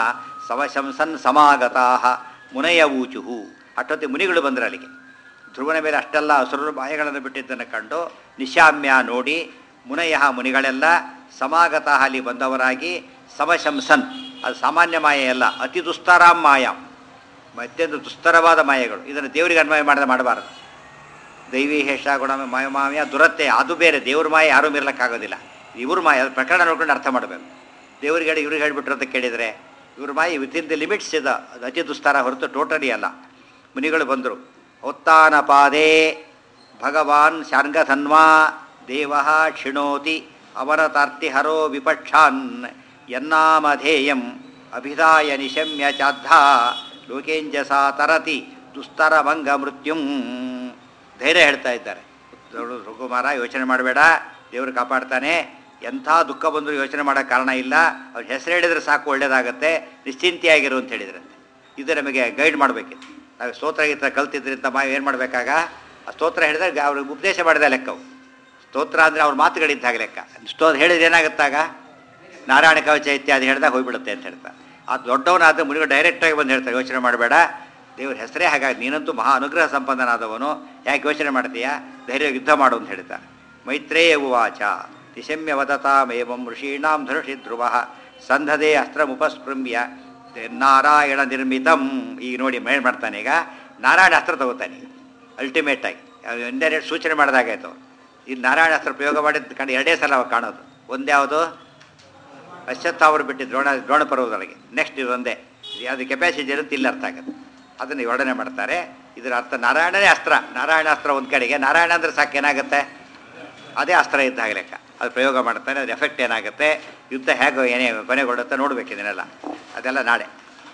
ಸಮಶಂಸನ್ ಸಮಾಗತಾ ಮುನಯ ಊಚುಹು ಅಷ್ಟೊತ್ತಿ ಮುನಿಗಳು ಬಂದರು ಅಲ್ಲಿಗೆ ಧ್ರುವನ ಮೇಲೆ ಅಷ್ಟೆಲ್ಲ ಅಸುರರು ಮಾಯಗಳನ್ನು ಬಿಟ್ಟಿದ್ದನ್ನು ಕಂಡು ನಿಶಾಮ್ಯ ನೋಡಿ ಮುನಯ ಮುನಿಗಳೆಲ್ಲ ಸಮಾಗತ ಅಲ್ಲಿ ಬಂದವರಾಗಿ ಸಮಶಂಸನ್ ಅದು ಸಾಮಾನ್ಯ ಮಾಯೆ ಅಲ್ಲ ಅತಿ ದುಸ್ತರಾಂ ಮಾಯಾಂ ಅತ್ಯಂತ ದುಸ್ತರವಾದ ಮಾಯೆಗಳು ಇದನ್ನು ದೇವರಿಗೆ ಅನ್ವಯ ಮಾಡದೆ ಮಾಡಬಾರದು ದೈವಿ ಹೇಷ ಗುಣ ಮಾಯಮಾಮ್ಯ ದುರತ್ತೆ ಅದು ಬೇರೆ ದೇವ್ರ ಮಾಯ ಯಾರೂ ಮೀರ್ಲಕ್ಕಾಗೋದಿಲ್ಲ ಇವ್ರ ಮಾಯ ಅದು ಪ್ರಕರಣ ನೋಡ್ಕೊಂಡು ಅರ್ಥ ಮಾಡಬೇಕು ದೇವ್ರಿಗೆ ಹೇಳಿ ಇವ್ರಿಗೆ ಹೇಳ್ಬಿಟ್ರು ಅಂತ ಕೇಳಿದರೆ ಇವ್ರ ಮಾಯ ವಿತಿನ್ ದಿ ಲಿಮಿಟ್ಸ್ ಇದೆ ಅದು ಅತಿ ದುಸ್ತರ ಹೊರತು ಟೋಟಲಿ ಅಲ್ಲ ಮುನಿಗಳು ಬಂದರು ಉತ್ತಾನ ಪಾದೇ ಭಗವಾನ್ ಶಾರ್ಗಧನ್ವಾ ದೇವ ಕ್ಷಿಣೋತಿ ಅವನತಾರ್ತಿ ಹರೋ ವಿಪಕ್ಷಾನ್ ಯನ್ನಾಮಧೇಯಂ ಅಭಿಧಾಯ ನಿಶಮ್ಯ ಚಾದ್ಧ ಲೋಕೇಂಜಸಾ ತರತಿ ದುಸ್ತರಭಂಗ ಮೃತ್ಯುಂ ಧೈರ್ಯ ಹೇಳ್ತಾ ಇದ್ದಾರೆ ದೊಡ್ಡ ರಘುಮಾರ ಯೋಚನೆ ಮಾಡಬೇಡ ದೇವರು ಕಾಪಾಡ್ತಾನೆ ಎಂಥ ದುಃಖ ಬಂದರೂ ಯೋಚನೆ ಮಾಡೋಕ್ಕೆ ಕಾರಣ ಇಲ್ಲ ಅವ್ರ ಹೆಸರು ಹೇಳಿದರೆ ಸಾಕು ಒಳ್ಳೇದಾಗತ್ತೆ ನಿಶ್ಚಿಂತೆಯಾಗಿರು ಅಂತ ಹೇಳಿದ್ರಂತೆ ಇದು ನಮಗೆ ಗೈಡ್ ಮಾಡಬೇಕಿತ್ತು ನಾವು ಸ್ತೋತ್ರ ಗೀತ್ರ ಕಲ್ತಿದ್ರಿಂದ ನಾವು ಏನು ಮಾಡಬೇಕಾಗ ಆ ಸ್ತೋತ್ರ ಹೇಳಿದ್ರೆ ಅವ್ರಿಗೆ ಉಪದೇಶ ಮಾಡಿದ ಲೆಕ್ಕವು ಸ್ತೋತ್ರ ಅಂದರೆ ಅವ್ರ ಮಾತುಗಳಿದ್ದಾಗ ಲೆಕ್ಕ ಸ್ತೋ ಹೇಳಿದ್ರೆ ಏನಾಗುತ್ತಾಗ ನಾರಾಯಣ ಕವಚ ಇತ್ಯಾದಿ ಹೇಳಿದಾಗ ಹೋಗ್ಬಿಡುತ್ತೆ ಅಂತ ಹೇಳ್ತಾರೆ ಆ ದೊಡ್ಡವನಾದ ಮುನಿಗಳು ಡೈರೆಕ್ಟಾಗಿ ಬಂದು ಹೇಳ್ತಾರೆ ಯೋಚನೆ ಮಾಡಬೇಡ ದೇವ್ರ ಹೆಸರೇ ಹಾಗಾಗಿ ನೀನಂತೂ ಮಹಾ ಅನುಗ್ರಹ ಸಂಪನ್ನನಾದವನು ಯಾಕೆ ಯೋಚನೆ ಮಾಡ್ತೀಯಾ ಧೈರ್ಯ ಯುದ್ಧ ಮಾಡು ಅಂತ ಹೇಳ್ತಾರೆ ಮೈತ್ರೇಯ ಉವಾಚ ನಿಶಮ್ಯ ವದತಾಮೇವಂ ಋಷೀಣಾಂ ಧನುಷಿ ಧ್ರುವ ಸಂಧದೆ ಅಸ್ತ್ರಮುಪಸ್ಪೃಮ್ಯ ನಾರಾಯಣ ನಿರ್ಮಿತಂ ಈಗ ನೋಡಿ ಮೇಲ್ ಮಾಡ್ತಾನೆ ಈಗ ನಾರಾಯಣ ಅಸ್ತ್ರ ತಗೋತಾನೆ ಅಲ್ಟಿಮೇಟ್ ಆಗಿ ಇಂಡೈರೆಕ್ಟ್ ಸೂಚನೆ ಮಾಡಿದಾಗಾಯ್ತು ಇದು ನಾರಾಯಣ ಅಸ್ತ್ರ ಪ್ರಯೋಗ ಮಾಡಿದ ಕಂಡು ಎರಡೇ ಸಲ ಅವ ಕಾಣೋದು ಒಂದ್ಯಾವುದು ಅಶ್ವತ್ಥಾವರು ಬಿಟ್ಟು ದ್ರೋಣ ದ್ರೋಣ ಪರ್ವದೊಳಗೆ ನೆಕ್ಸ್ಟ್ ಇದು ಒಂದೇ ಇದು ಯಾವುದು ಕೆಪಾಸಿಟಿ ಇರುತ್ತೆ ಇಲ್ಲಿ ಅರ್ಥ ಆಗುತ್ತೆ ಅದನ್ನು ವಿವರಣೆ ಮಾಡ್ತಾರೆ ಇದರ ಅರ್ಥ ನಾರಾಯಣನೇ ಅಸ್ತ್ರ ನಾರಾಯಣ ಅಸ್ತ್ರ ಒಂದು ಕಡೆಗೆ ನಾರಾಯಣ ಅಂದ್ರೆ ಸಾಕು ಏನಾಗುತ್ತೆ ಅದೇ ಅಸ್ತ್ರ ಇದ್ದಾಗ ಲೆಕ್ಕ ಅದು ಪ್ರಯೋಗ ಮಾಡ್ತಾನೆ ಅದ್ರ ಎಫೆಕ್ಟ್ ಏನಾಗುತ್ತೆ ಯುದ್ಧ ಹೇಗೆ ಏನೇ ಕೊನೆಗೊಳ್ಳುತ್ತೆ ನೋಡ್ಬೇಕು ಇದನ್ನೆಲ್ಲ ಅದೆಲ್ಲ ನಾಳೆ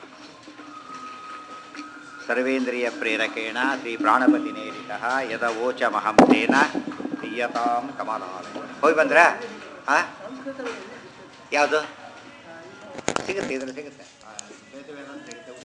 ಸರ್ವೇಂದ್ರಿಯ ಪ್ರೇರಕೇಣ ಶ್ರೀ ಪ್ರಾಣಪತಿ ನೇರಿತ ಯದ ವೋಚ ಮಹಂತೇನ ಪ್ರಿಯತಾಂ ಕಮಲಾಲಯ ಹೋಗಿ ಬಂದ್ರಾ ಆ ಯಾವುದು ಸಿಗುತ್ತೆ ಇದ್ರಲ್ಲಿ ಸಿಗುತ್ತೆ